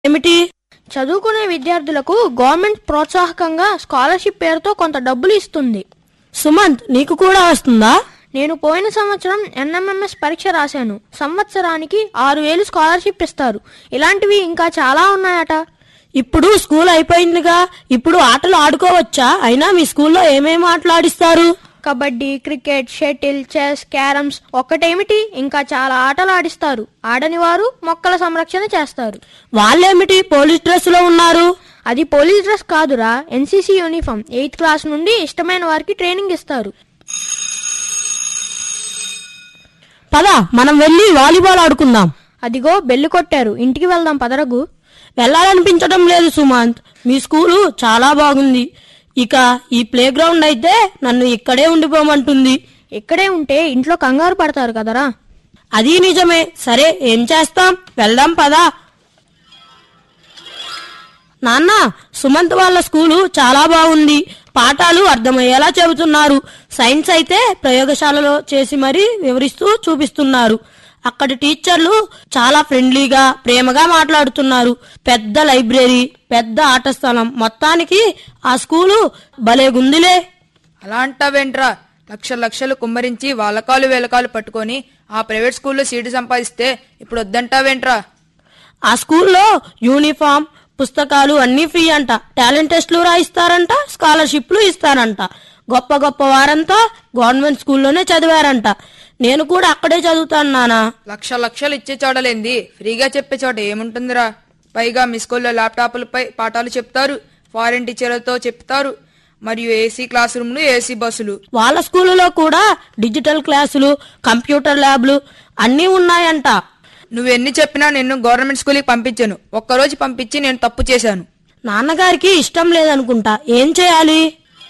ఏమిటి చదువుకునే విద్యార్థులకు గవర్నమెంట్ ప్రోత్సాహకంగా స్కాలర్షిప్ పేరుతో కొంత డబ్బులు ఇస్తుంది సుమంత్ నీకు కూడా వస్తుందా నేను పోయిన సంవత్సరం ఎన్ఎంఎంఎస్ పరీక్ష రాశాను సంవత్సరానికి ఆరు వేలు స్కాలర్షిప్ ఇస్తారు ఇలాంటివి ఇంకా చాలా ఉన్నాయట ఇప్పుడు స్కూల్ అయిపోయిందిగా ఇప్పుడు ఆటలు ఆడుకోవచ్చా అయినా మీ స్కూల్లో ఏమేమి ఆటలు ఆడిస్తారు kabaddi cricket shuttle chess carroms ఒక్కటేమిటి ఇంకా చాలా ఆటలు ఆడిస్తారు ఆడని వారు మొక్కల సంరక్షణ చేస్తారు వాళ్ళేమిటి పోలీస్ డ్రెస్ లో ఉన్నారు అది పోలీస్ డ్రెస్ కాదురా ఎన్సీసీ యూనిఫామ్ ఎయిత్ క్లాస్ నుండి ఇష్టమైన వారికి ట్రైనింగ్ ఇస్తారు పద మనం వెళ్ళి వాలీబాల్ ఆడుకుందాం అదిగో బెల్లు కొట్టారు ఇంటికి వెళ్దాం పదరగు వెళ్ళాలనిపించడం లేదు సుమంత్ మీ స్కూలు చాలా బాగుంది ఇక ఈ ప్లే గ్రౌండ్ అయితే నన్ను ఇక్కడే ఉండిపోమంటుంది ఇక్కడే ఉంటే ఇంట్లో కంగారు పడతారు కదరా అది నిజమే సరే ఏం చేస్తాం వెళ్దాం పదా నాన్న సుమంత్ వాళ్ళ స్కూలు చాలా బాగుంది పాఠాలు అర్థమయ్యేలా చెబుతున్నారు సైన్స్ అయితే ప్రయోగశాలలో చేసి మరీ వివరిస్తూ చూపిస్తున్నారు అక్కడి టీచర్లు చాలా ఫ్రెండ్లీగా ప్రేమగా మాట్లాడుతున్నారు పెద్ద లైబ్రరీ పెద్ద ఆట స్థలం మొత్తానికి ఆ స్కూలు భలేగుందిలే అలా అంటావేంట్రా లక్ష లక్షలు కుమ్మరించి వాళ్ళకాలు వేలకాలు పట్టుకొని ఆ ప్రైవేట్ స్కూల్లో సీటు సంపాదిస్తే ఇప్పుడు వద్దంటావేంట్రా ఆ స్కూల్లో యూనిఫామ్ పుస్తకాలు అన్నీ ఫ్రీ అంట టాలెంట్ టెస్ట్లు రాయిస్తారంట స్కాలర్షిప్లు ఇస్తారంట గొప్ప గొప్ప వారంతా గవర్నమెంట్ స్కూల్లోనే చదివారంట నేను కూడా అక్కడే చదువుతాను నానా లక్ష లక్షలు ఇచ్చే చోటలేంది ఫ్రీగా చెప్పే చోట ఏముంటుందిరా పైగా మీ స్కూల్లో ల్యాప్టాప్లపై పాఠాలు చెప్తారు ఫారెన్ టీచర్లతో చెప్తారు మరియు ఏసీ క్లాస్ రూమ్లు ఏసీ బస్సులు వాళ్ళ స్కూలులో కూడా డిజిటల్ క్లాసులు కంప్యూటర్ ల్యాబ్లు అన్నీ ఉన్నాయంట నువ్వెన్ని చెప్పినా నిన్ను గవర్నమెంట్ స్కూల్కి పంపించాను ఒక్కరోజు పంపించి నేను తప్పు చేశాను నాన్నగారికి ఇష్టం లేదనుకుంటా ఏం చేయాలి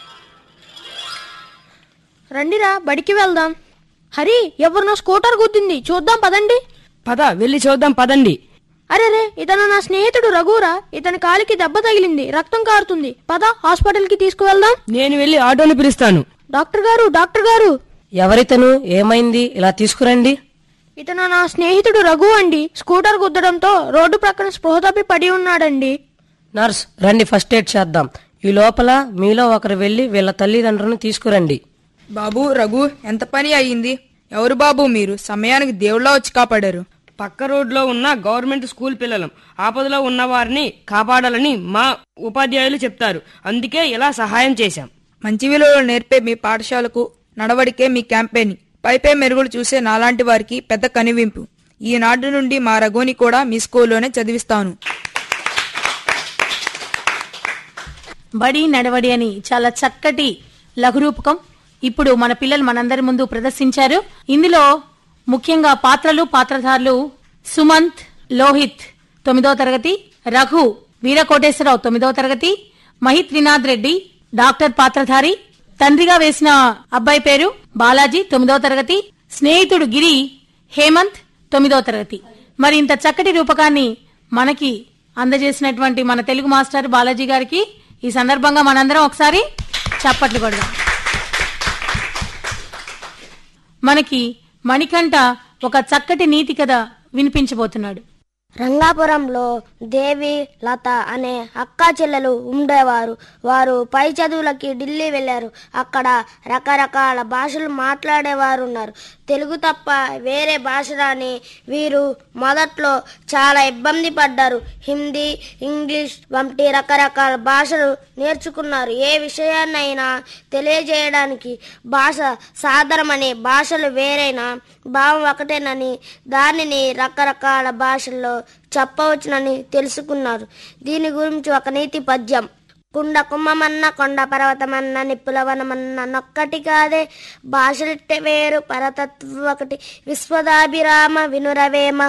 రండిరా బడికి వెళ్దాం హరి ఎవరినో స్కూటర్ గుద్దింది చూద్దాం పదండి పద వెళ్ళి చూద్దాం పదండి అరే రే ఇతను నా స్నేహితుడు రఘురా ఇతని కాలికి దెబ్బ తగిలింది రక్తం కారుతుంది పద హాస్పిటల్ కి తీసుకువెళ్దాం నేను వెళ్ళి ఆటోని పిలుస్తాను డాక్టర్ గారు డాక్టర్ గారు ఎవరితను ఏమైంది ఇలా తీసుకురండి ఇతను నా స్నేహితుడు రఘు అండి స్కూటర్ గుద్దడంతో రోడ్డు ప్రక్కన స్పృహ తప్పి పడి ఉన్నాడండి నర్స్ రండి ఫస్ట్ ఎయిడ్ చేద్దాం ఈ లోపల మీలో ఒకరు వెళ్ళి వీళ్ళ తల్లిదండ్రులను తీసుకురండి బాబు రఘు ఎంత పని అయ్యింది ఎవరు బాబు మీరు సమయానికి దేవుళ్ళ వచ్చి కాపాడారు పక్క రోడ్లో ఉన్న గవర్నమెంట్ స్కూల్ పిల్లలం ఆపదలో ఉన్న వారిని కాపాడాలని మా ఉపాధ్యాయులు చెప్తారు అందుకే ఇలా సహాయం చేశాం మంచి విలువలు నేర్పే మీ పాఠశాలకు నడవడికే మీ క్యాంపెయిన్ పైపై మెరుగులు చూసే నాలాంటి వారికి పెద్ద కనివింపు ఈనాటి నుండి మా రఘుని కూడా మీ స్కూల్లోనే చదివిస్తాను బడి నడవడి అని చాలా చక్కటి లఘురూపకం ఇప్పుడు మన పిల్లలు మనందరి ముందు ప్రదర్శించారు ఇందులో ముఖ్యంగా పాత్రలు పాత్రధారులు సుమంత్ లోహిత్ తొమ్మిదో తరగతి రఘు వీరకోటేశ్వరరావు తొమ్మిదో తరగతి మహిత్ వినాథ్ రెడ్డి డాక్టర్ పాత్రధారి తండ్రిగా వేసిన అబ్బాయి పేరు బాలాజీ తొమ్మిదో తరగతి స్నేహితుడు గిరి హేమంత్ తొమ్మిదో తరగతి మరి ఇంత చక్కటి రూపకాన్ని మనకి అందజేసినటువంటి మన తెలుగు మాస్టర్ బాలాజీ గారికి ఈ సందర్భంగా మనందరం ఒకసారి చప్పట్లు కొడదాం మనకి మణికంఠ ఒక చక్కటి నీతి కథ వినిపించబోతున్నాడు రంగాపురంలో దేవి లత అనే అక్కా చెల్లెలు ఉండేవారు వారు పై చదువులకి ఢిల్లీ వెళ్ళారు అక్కడ రకరకాల భాషలు మాట్లాడేవారు ఉన్నారు తెలుగు తప్ప వేరే భాష రాని వీరు మొదట్లో చాలా ఇబ్బంది పడ్డారు హిందీ ఇంగ్లీష్ వంటి రకరకాల భాషలు నేర్చుకున్నారు ఏ విషయాన్నైనా తెలియజేయడానికి భాష సాధారణమని భాషలు వేరైనా భావం ఒకటేనని దానిని రకరకాల భాషల్లో చెప్పవచ్చునని తెలుసుకున్నారు దీని గురించి ఒక నీతి పద్యం కుండ కుమ్మమన్న కొండ పర్వతమన్న నిప్పులవనమన్న నొక్కటి కాదే భాషలిట్టే వేరు పరతత్వం ఒకటి విశ్వదాభిరామ వినురవేమ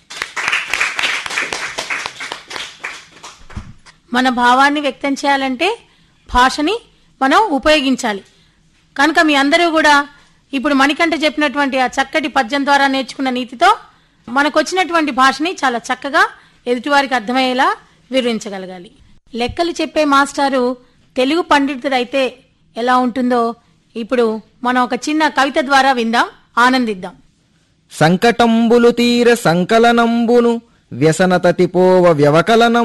మన భావాన్ని వ్యక్తం చేయాలంటే భాషని మనం ఉపయోగించాలి కనుక మీ అందరూ కూడా ఇప్పుడు మణికంఠ చెప్పినటువంటి ఆ చక్కటి పద్యం ద్వారా నేర్చుకున్న నీతితో మనకు వచ్చినటువంటి భాషని చాలా చక్కగా ఎదుటివారికి అర్థమయ్యేలా వివరించగలగాలి లెక్కలు చెప్పే మాస్టారు తెలుగు పండితుడైతే ఎలా ఉంటుందో ఇప్పుడు మనం ఒక చిన్న కవిత ద్వారా విందాం ఆనందిద్దాం సంకటంబులు తీర సంకలనంబును వ్యసనతతిపోవ వ్యవకలనం